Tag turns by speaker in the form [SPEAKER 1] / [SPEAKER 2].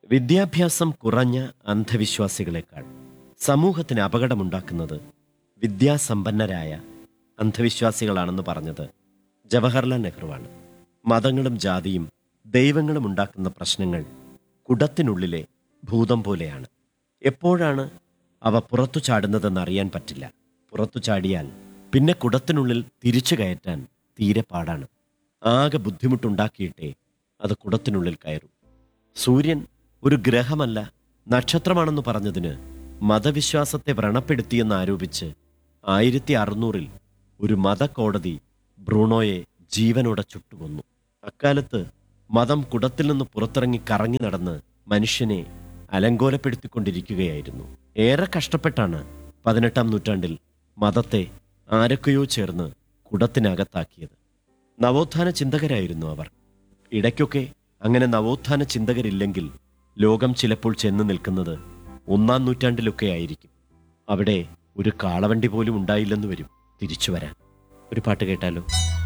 [SPEAKER 1] വിദ്യാഭ്യാസം കുറഞ്ഞ അന്ധവിശ്വാസികളെക്കാൾ സമൂഹത്തിന് അപകടമുണ്ടാക്കുന്നത് വിദ്യാസമ്പന്നരായ അന്ധവിശ്വാസികളാണെന്ന് പറഞ്ഞത് ജവഹർലാൽ നെഹ്റുവാണ് മതങ്ങളും ജാതിയും ദൈവങ്ങളും ഉണ്ടാക്കുന്ന പ്രശ്നങ്ങൾ കുടത്തിനുള്ളിലെ ഭൂതം പോലെയാണ് എപ്പോഴാണ് അവ പുറത്തു ചാടുന്നതെന്ന് അറിയാൻ പറ്റില്ല പുറത്തു ചാടിയാൽ പിന്നെ കുടത്തിനുള്ളിൽ തിരിച്ചു കയറ്റാൻ തീരെ പാടാണ് ആകെ ബുദ്ധിമുട്ടുണ്ടാക്കിയിട്ടേ അത് കുടത്തിനുള്ളിൽ കയറൂ സൂര്യൻ ഒരു ഗ്രഹമല്ല നക്ഷത്രമാണെന്ന് പറഞ്ഞതിന് മതവിശ്വാസത്തെ വ്രണപ്പെടുത്തിയെന്ന് ആരോപിച്ച് ആയിരത്തി അറുന്നൂറിൽ ഒരു മതകോടതി ബ്രൂണോയെ ജീവനോടെ ചുട്ടുകൊന്നു അക്കാലത്ത് മതം കുടത്തിൽ നിന്ന് പുറത്തിറങ്ങി കറങ്ങി നടന്ന് മനുഷ്യനെ അലങ്കോലപ്പെടുത്തിക്കൊണ്ടിരിക്കുകയായിരുന്നു ഏറെ കഷ്ടപ്പെട്ടാണ് പതിനെട്ടാം നൂറ്റാണ്ടിൽ മതത്തെ ആരൊക്കെയോ ചേർന്ന് കുടത്തിനകത്താക്കിയത് നവോത്ഥാന ചിന്തകരായിരുന്നു അവർ ഇടയ്ക്കൊക്കെ അങ്ങനെ നവോത്ഥാന ചിന്തകരില്ലെങ്കിൽ ലോകം ചിലപ്പോൾ ചെന്ന് നിൽക്കുന്നത് ഒന്നാം നൂറ്റാണ്ടിലൊക്കെ ആയിരിക്കും അവിടെ ഒരു കാളവണ്ടി പോലും ഉണ്ടായില്ലെന്ന് വരും തിരിച്ചു വരാൻ ഒരു പാട്ട് കേട്ടാലോ